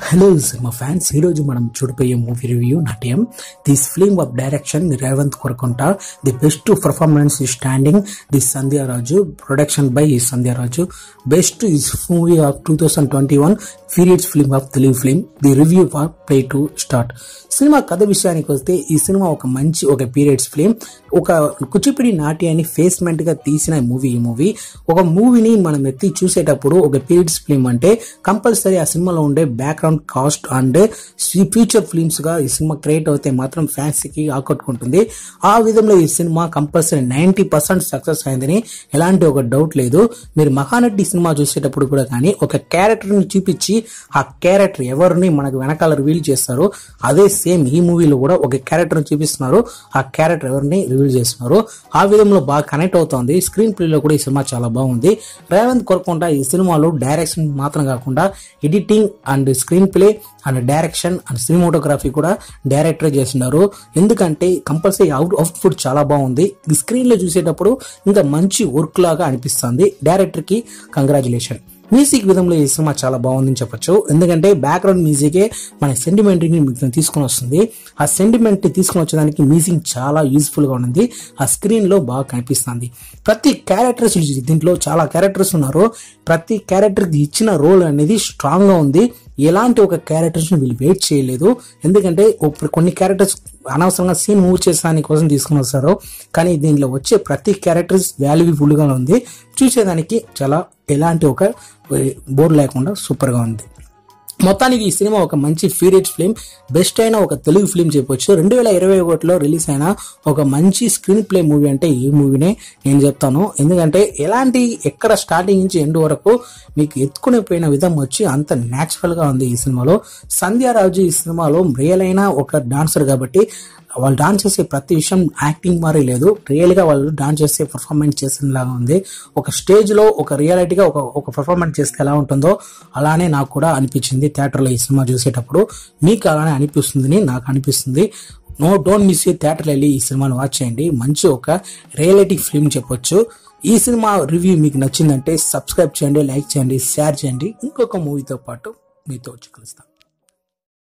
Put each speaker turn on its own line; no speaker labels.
hello cinema fans ఈ రోజు మనం చూడబోయే movie review Natyam this film of direction Revanth Korakunta the best performance ఈ standing the Sandhyaraju production by ఈ Sandhyaraju best is movie of two thousand twenty one periods film of Telugu film the review for play to start సినిమా కథ విషయానికి వస్తే ఈ cinema ఒక మంచి ఒక పీరియడ్స్ ఫిల్మ్ ఒక కుచిపిడి నాట్యాన్ని ఫేస్మెంట్ గా తీసిన మూవీ ఈ మూవీ ఒక మూవీని మనం ఎత్తి చూసేటప్పుడు ఒక పీరియడ్స్ ఫిల్మ్ అంటే కంపల్సరీ ఆ సినిమాలో ఉండే background cast and future films గా ఈ సినిమా క్రియేట్ అవుతే మాత్రం ఫ్యాన్స్ కి ఆకట్టుకుంటుంది ఆ విధంలో ఈ సినిమా కంపల్సరీ నైన్టీ పర్సెంట్ సక్సెస్ అయిందని ఎలాంటి ఒక డౌట్ లేదు మీరు మహానటి సినిమా చూసేటప్పుడు కూడా కానీ ఒక క్యారెక్టర్ ని చూపించి ఆ క్యారెక్టర్ ఎవరిని మనకు వెనకాల రివీల్ చేస్తారు అదే సేమ్ ఈ మూవీలో కూడా ఒక క్యారెక్టర్ చూపిస్తున్నారు ఆ క్యారెక్టర్ ఎవరిని రివీల్ చేస్తున్నారు ఆ విధంలో బాగా కనెక్ట్ అవుతుంది స్క్రీన్ ప్లే లో కూడా ఈ సినిమా చాలా బాగుంది రేవంత్ కొరకుండా ఈ సినిమాలో డైరెక్షన్ మాత్రం కాకుండా editing and screenplay and direction and cinematography కూడా డైరెక్టర్ చేస్తున్నారు ఎందుకంటే కంపల్సరీ అవుట్ అవుట్పుట్ చాలా బాగుంది ఈ స్క్రీన్ లో చూసేటప్పుడు ఇంకా మంచి వర్క్ లాగా అనిపిస్తుంది డైరెక్టర్ కి కంగ్రాచులేషన్ మ్యూజిక్ విధంలో ఈ సినిమా చాలా బాగుందని చెప్పొచ్చు ఎందుకంటే బ్యాక్గ్రౌండ్ మ్యూజికే మన సెంటిమెంట్ ని మీకు తీసుకొని వస్తుంది ఆ సెంటిమెంట్ తీసుకొని వచ్చేదానికి మ్యూజిక్ చాలా యూస్ఫుల్ గా ఉంది ఆ స్క్రీన్ లో బాగా కనిపిస్తుంది ప్రతి క్యారెక్టర్స్ దీంట్లో చాలా క్యారెక్టర్స్ ఉన్నారు ప్రతి క్యారెక్టర్ ఇచ్చిన రోల్ అనేది స్ట్రాంగ్ గా ఉంది ఎలాంటి ఒక క్యారెక్టర్స్ వీళ్ళు వెయిట్ చేయలేదు ఎందుకంటే ఒక- కొన్ని క్యారెక్టర్స్ అనవసరంగా సీన్ మూవ్ చేసడానికి కోసం తీసుకుని వస్తారు కానీ దీనిలో వచ్చే ప్రతి క్యారెక్టర్స్ వాల్యూబుల్ గా ఉంది చూసేదానికి చాలా ఎలాంటి ఒక బోర్ లేకుండా సూపర్ గా ఉంది మొత్తానికి ఈ సినిమా ఒక మంచి పీరియడ్ ఫిలిం బెస్ట్ అయిన ఒక తెలుగు ఫిలిం చెప్పొచ్చు రెండు వేల ఇరవై ఒకటిలో రిలీజ్ అయిన ఒక మంచి స్క్రీన్ ప్లే మూవీ అంటే ఈ మూవీనే నేను చెప్తాను ఎందుకంటే ఎలాంటి ఎక్కడ స్టార్టింగ్ నుంచి ఎండ్ వరకు మీకు ఎత్తుకుని పోయిన విధం వచ్చి అంత న్యాచురల్ గా ఉంది ఈ సినిమాలో సంధ్యారాజు ఈ సినిమాలో రియల్ అయిన ఒక డాన్సర్ కాబట్టి వాళ్ళు డాన్స్ చేసే ప్రతి విషయం యాక్టింగ్ మారి లేదు రియల్ గా వాళ్ళు డాన్స్ చేసే పర్ఫార్మెన్స్ చేసిన లాగా ఉంది ఒక స్టేజ్ లో ఒక రియాలిటీగా ఒక ఒక పర్ఫార్మెన్స్ చేస్తే ఎలా ఉంటుందో అలానే నాకు కూడా అనిపించింది థియేటర్ లో ఈ సినిమా చూసేటప్పుడు మీకు అలానే అనిపిస్తుందని నాకు అనిపిస్తుంది no don't miss you theatre వెళ్ళి ఈ సినిమాను వాచ్ చేయండి మంచి ఒక రియాలిటీ ఫిల్మ్ చెప్పొచ్చు ఈ సినిమా రివ్యూ మీకు నచ్చిందంటే సబ్స్క్రైబ్ చేయండి లైక్ చేయండి షేర్ చేయండి ఇంకొక మూవీతో పాటు మీతో వచ్చి కలుస్తాను